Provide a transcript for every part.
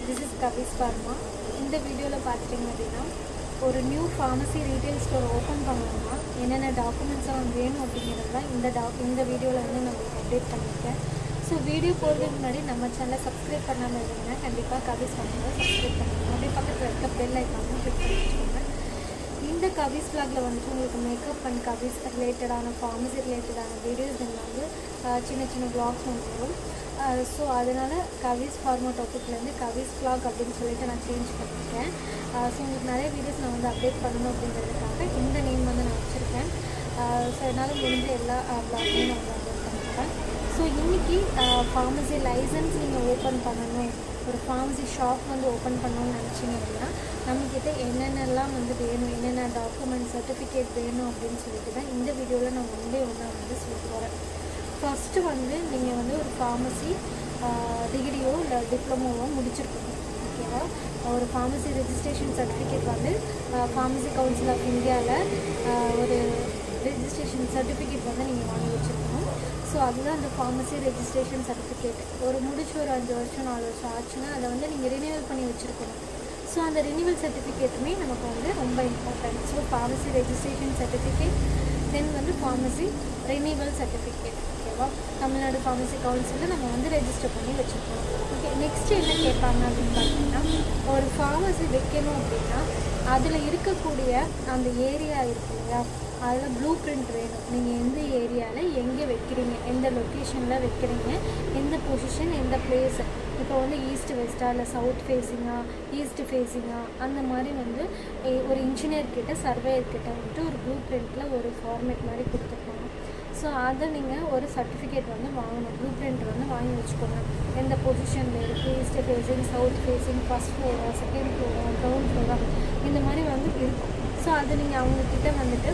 this is கவிஸ் வர்மா இந்த வீடியோவில் பார்த்துட்டிங்க அப்படின்னா ஒரு new pharmacy retail store open பண்ணணும்னா என்னென்ன டாக்குமெண்ட்ஸ் எல்லாம் வேணும் அப்படிங்கிறது தான் இந்த டா இந்த வீடியோவில் வந்து நான் உங்களுக்கு அப்டேட் பண்ணியிருக்கேன் ஸோ வீடியோ போகிறதுக்கு முன்னாடி நம்ம சேனலை சப்ஸ்கிரைப் பண்ணாமல் இருந்தீங்கன்னா கண்டிப்பாக கவிஸ் வர்மாவை சப்ஸ்கிரைப் பண்ணிக்கோங்க அப்படியே பக்கத்தில் இருக்க பெல் ஐக்கானும் கிளிக் பண்ணி வச்சுக்கோங்க இந்த கவிஸ் பிளாக்ல வந்துட்டு உங்களுக்கு மேக்கப் அண்ட் கவிஸ் ரிலேட்டடான ஃபார்மசி ரிலேட்டடான வீடியோஸ் வந்து ஆஹ், சின்ன சின்ன பிளாக்ஸ் வந்து வரும் ஸோ அதனால் கவிஸ் ஃபார்மா டாப்பிக்லேருந்து கவிஸ் பிளாக் அப்படின்னு சொல்லிட்டு நான் சேஞ்ச் பண்ணியிருக்கேன் ஸோ உங்களுக்கு நிறைய வீடியோஸ் நான் வந்து அப்டேட் பண்ணணும் அப்படிங்கிறதுக்காக இந்த நேம் வந்து நான் வச்சுருக்கேன் ஸோ என்னால் முடிஞ்ச எல்லா பிளாக்கையும் நான் வந்து அப்டேட் பண்ணியிருக்கேன் ஸோ இன்றைக்கி ஃபார்மசி லைசன்ஸ் நீங்கள் ஓப்பன் பண்ணணும் ஒரு ஃபார்மசி ஷாப் வந்து ஓப்பன் பண்ணணும்னு நினச்சிங்க அப்படின்னா நம்மக்கிட்ட என்னென்னலாம் வந்து வேணும் என்னென்ன டாக்குமெண்ட் சர்டிஃபிகேட் வேணும் அப்படின்னு சொல்லிட்டு தான் இந்த வீடியோவில் நான் ஒன்றே ஒன்றா வந்து சொல்லிட்டு வரேன் ஃபஸ்ட்டு வந்து நீங்கள் வந்து ஒரு ஃபார்மசி டிகிரியோ இல்லை டிப்ளமோவோ முடிச்சிருக்கணும் ஓகேவா ஒரு ஃபார்மசி ரெஜிஸ்ட்ரேஷன் சர்டிஃபிகேட் வந்து ஃபார்மசி கவுன்சில் ஆஃப் இந்தியாவில் ஒரு ரெஜிஸ்ட்ரேஷன் சர்டிஃபிகேட் வந்து நீங்கள் வாங்கி வச்சுருக்கணும் ஸோ அதுதான் அந்த ஃபார்மசி ரெஜிஸ்ட்ரேஷன் சர்டிஃபிகேட் ஒரு முடிச்சு ஒரு அஞ்சு வருஷம் நாலு வருஷம் ஆச்சுன்னா அதை வந்து நீங்கள் ரினியூவல் பண்ணி வச்சுருக்கணும் ஸோ அந்த ரினியூவல் சர்டிஃபிகேட்டுமே நமக்கு வந்து ரொம்ப important so pharmacy registration certificate then வந்து ஃபார்மசி ரினியூவல் சர்டிஃபிகேட் ஓகேவா தமிழ்நாடு ஃபார்மசி கவுன்சிலில் நம்ம வந்து ரெஜிஸ்டர் பண்ணி வச்சுருக்கோம் ஓகே நெக்ஸ்ட் என்ன கேட்பாங்க அப்படின்னு பார்த்தீங்கன்னா ஒரு ஃபார்மசி வைக்கணும் அப்படின்னா அதில் இருக்கக்கூடிய அந்த ஏரியா இருக்கு இல்லையா அதில் ப்ளூ பிரிண்ட் வேணும் நீங்கள் எந்த ஏரியாவில் எங்கே வைக்கிறீங்க எந்த லொக்கேஷனில் வைக்கிறீங்க எந்த பொசிஷன் எந்த பிளேஸ் இப்போ வந்து ஈஸ்ட் வெஸ்டா இல்லை சவுத் ஃபேஸிங்காக ஈஸ்ட் ஃபேஸிங்காக அந்த மாதிரி வந்து எ- ஒரு இன்ஜினியர் கிட்ட சர்வேயர் கிட்ட வந்துட்டு ஒரு ப்ளூ பிரிண்ட்டில் ஒரு ஃபார்மேட் மாதிரி கொடுத்துருப்பாங்க ஸோ அதை நீங்கள் ஒரு சர்டிஃபிகேட் வந்து வாங்கணும் ப்ளூ பிரிண்ட் வந்து வாங்கி வச்சுக்கோங்க எந்த பொசிஷனில் இருக்குது east facing south facing first ஃப்ளோரா செகண்ட் ஃப்ளோரா கிரவுண்ட் ஃப்ளோரா இந்த மாதிரி வந்து இருக்கும் ஸோ அதை நீங்கள் அவங்கக்கிட்ட வந்துட்டு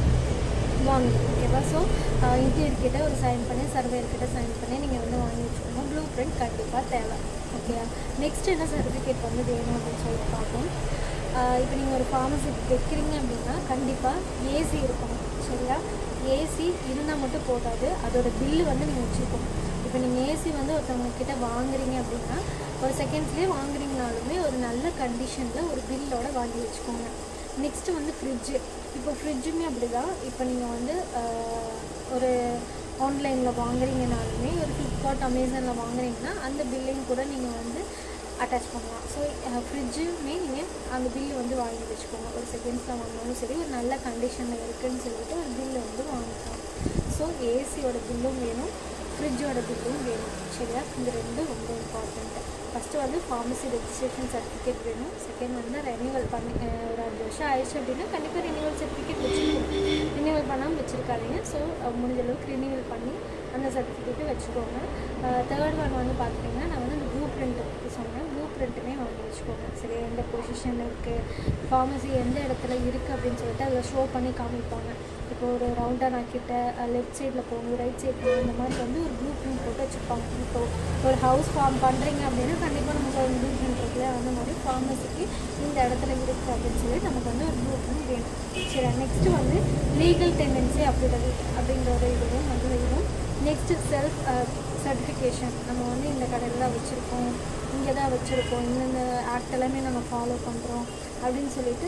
வாங்கணும் ஓகேவா ஸோ இன்டீரியர் கிட்ட ஒரு சைன் பண்ணி சர்வேயர் கிட்ட சைன் பண்ணி நீங்கள் வந்து வாங்கி வச்சுக்கணும் ப்ளூ பிரிண்ட் கண்டிப்பாக தேவை ஓகேயா நெக்ஸ்ட் என்ன சர்டிஃபிகேட் வந்து வேணும் அப்படின்னு சொல்லிட்டு பார்ப்போம் இப்போ நீங்கள் ஒரு ஃபார்மசி வைக்கிறீங்க அப்படின்னா கண்டிப்பாக ஏசி இருக்கணும் சரியா ஏசி இருந்தால் மட்டும் போதாது அதோட பில்லு வந்து நீங்கள் வச்சுக்கணும் இப்போ நீங்கள் ஏசி வந்து ஒருத்தவங்க கிட்ட வாங்குறீங்க அப்படின்னா ஒரு செகண்ட்ஸ்லேயே வாங்குறீங்கனாலுமே ஒரு நல்ல கண்டிஷனில் ஒரு பில்லோட வாங்கி வச்சுக்கோங்க நெக்ஸ்ட்டு வந்து ஃப்ரிட்ஜு இப்போ ஃப்ரிட்ஜுமே அப்படி தான் இப்போ நீங்கள் வந்து ஆஹ், ஒரு ஆன்லைனில் வாங்குறீங்கனாலுமே ஒரு ஃப்ளிப்கார்ட் அமேசானில் வாங்குறீங்கன்னா அந்த பில்லையும் கூட நீங்கள் வந்து அட்டாச் பண்ணலாம் ஸோ ஃப்ரிட்ஜுமே நீங்கள் அந்த பில்லு வந்து வாங்கி வச்சுக்கோங்க ஒரு செகண்ட்ஸில் வாங்கினாலும் சரி ஒரு நல்ல கண்டிஷனில் இருக்குன்னு சொல்லிட்டு ஒரு பில்லு வந்து வாங்கிக்கலாம் ஸோ ஏசியோட பில்லும் வேணும் ஃப்ரிட்ஜோட பில்லும் வேணும் சரியா இந்த ரெண்டும் ரொம்ப இம்பார்ட்டண்ட்டு ஃபஸ்ட்டு வந்து ஃபார்மசி ரெஜிஸ்ட்ரேஷன் சர்டிஃபிகேட் வேணும் செகண்ட் வந்து ரெனியூவல் பண்ணி அஹ் ஒரு அஞ்சு வருஷம் ஆயிடுச்சு அப்படின்னா கண்டிப்பாக ரெனியூவல் சர்டிஃபிகேட் வச்சுக்கணும் ரினியூவல் பண்ணாமல் வச்சுருக்காதீங்க ஸோ முடிஞ்ச அளவுக்கு ரினியூவல் பண்ணி அந்த சர்டிஃபிகேட்டை வச்சுக்கோங்க தேர்ட் ஒன் வந்து பார்த்துட்டிங்கன்னா நான் வந்து அந்த ப்ளூ பிரிண்ட் பற்றி சொன்னேன் ப்ளூ பிரிண்ட்டுமே வாங்கி வச்சுக்கோங்க சரி எந்த பொசிஷனில் இருக்குது ஃபார்மசி எந்த இடத்துல இருக்குது அப்படின்னு சொல்லிட்டு அதில் ஷோ பண்ணி காமிப்பாங்க இப்போ ஒரு ரவுண்டானா கிட்ட லெஃப்ட் சைடில் போகணும் ரைட் சைட் போகணும் இந்த மாதிரி வந்து ஒரு ப்ளூ பிரிண்ட் போட்டு வச்சுருப்பாங்க இப்போ ஒரு ஹவுஸ் ஃபார்ம் பண்ணுறீங்க அப்படின்னா கண்டிப்பாக நமக்கு ஒரு ப்ளூ பிரிண்ட் இருக்குல்ல அந்த மாதிரி ஃபார்மசிக்கு இந்த இடத்துல இருக்குது அப்படின்னு சொல்லி நமக்கு வந்து ஒரு ப்ளூ பிரிண்ட் வேணும் சரி நெக்ஸ்ட்டு வந்து லீகல் டெண்டன்சி அப்படின்றது அப்படிங்கிற ஒரு இதுவும் வந்து வேணும் நெக்ஸ்ட்டு செல்ஃப் சர்டிஃபிகேஷன் நம்ம வந்து இந்த கடையில் தான் வச்சுருக்கோம் இங்கே தான் வச்சுருக்கோம் இந்தந்த ஆக்ட் எல்லாமே நம்ம ஃபாலோ பண்ணுறோம் அப்படின்னு சொல்லிட்டு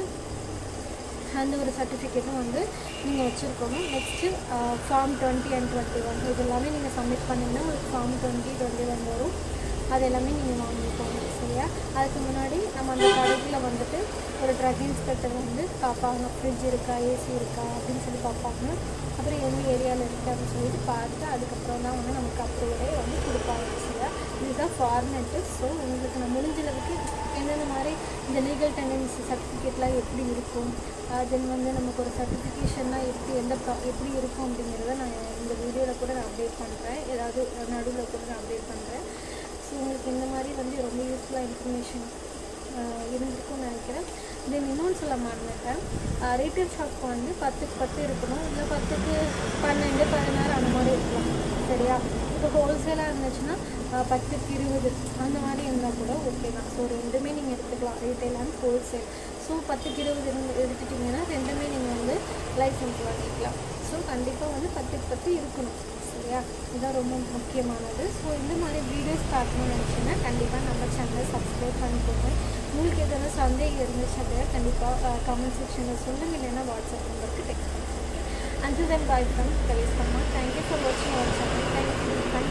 அந்த ஒரு சர்டிஃபிகேட்டும் வந்து நீங்கள் வச்சுருக்கணும் next form twenty and twenty one இது எல்லாமே நீங்கள் சப்மிட் பண்ணிங்கன்னா உங்களுக்கு ஃபார்ம் டுவெண்ட்டி டுவெண்ட்டி ஒன் வரும் அது எல்லாமே நீங்கள் வாங்கிக்கோங்க சரியா அதுக்கு முன்னாடி நம்ம அந்த கடையில் வந்துட்டு ஒரு ட்ரக் இன்ஸ்பெக்டர் வந்து பார்ப்பாங்க ஃப்ரிட்ஜ் இருக்கா ஏசி இருக்கா அப்படின்னு சொல்லி பார்ப்பாங்க அப்புறம் எந்த ஏரியாவில் இருக்குது அப்படின்னு சொல்லிட்டு பார்த்து அதுக்கப்புறம் தான் வந்து நமக்கு அப்ரூவலே வந்து கொடுப்பாங்க சரியா இதுதான் ஃபார்மேட்டு ஸோ உங்களுக்கு நான் முடிஞ்ச அளவுக்கு எந்தெந்த மாதிரி இந்த லீகல் டெண்டன்சி சர்டிஃபிகேட்லாம் எப்படி இருக்கும் தென் வந்து நமக்கு ஒரு சர்டிஃபிகேஷன்லாம் எப்படி எந்த ப்ரா எப்படி இருக்கும் அப்படிங்கிறத நான் இந்த வீடியோவில் கூட நான் அப்டேட் பண்ணுறேன் ஏதாவது நடுவில் கூட நான் அப்டேட் பண்ணுறேன் ஸோ உங்களுக்கு இந்த மாதிரி வந்து ரொம்ப யூஸ்ஃபுல்லாக இன்ஃபர்மேஷன் இருந்திருக்கும்னு நினைக்கிறேன் தென் இன்னொன்று சொல்ல மறந்துட்டேன் ரீட்டைல் ஷாப்க்கு வந்து பத்துக்கு பத்து இருக்கணும் இல்லை பத்துக்கு பன்னெண்டு பதினாறு அந்த மாதிரி இருக்கலாம் சரியா இப்போ ஹோல்சேலாக இருந்துச்சுன்னா அஹ், பத்துக்கு இருபது அந்த மாதிரி இருந்தால் கூட ஓகே தான் ஸோ ரெண்டுமே நீங்கள் எடுத்துக்கலாம் ரீட்டைல் அண்ட் ஹோல்சேல் ஸோ பத்துக்கு இருபது இருந்து எடுத்துட்டிங்கன்னா ரெண்டுமே நீங்கள் வந்து லைசன்ஸ் வாங்கிக்கலாம் ஸோ கண்டிப்பாக வந்து பத்துக்கு பத்து இருக்கணும் சரியா இதுதான் ரொம்ப முக்கியமானது ஸோ இந்த மாதிரி வீடியோஸ் பார்க்கணும்னு நினச்சிங்கன்னா கண்டிப்பாக நம்ம சேனலை சப்ஸ்கிரைப் பண்ணிக்கோங்க சந்தேகம் இருந்துச்சு அப்படின்னா கண்டிப்பாக கமெண்ட் செக்ஷனில் சொல்லுங்கள் இல்லைன்னா வாட்ஸ்அப் நம்பருக்கு டெக்ஸ்ட் பண்ணுங்க அண்ட் தென் பாய் ஃப்ரம் கவேஸ் பண்ணா தேங்க்யூ ஃபார் வாட்சிங் அவர் சேனல் தேங்க்யூ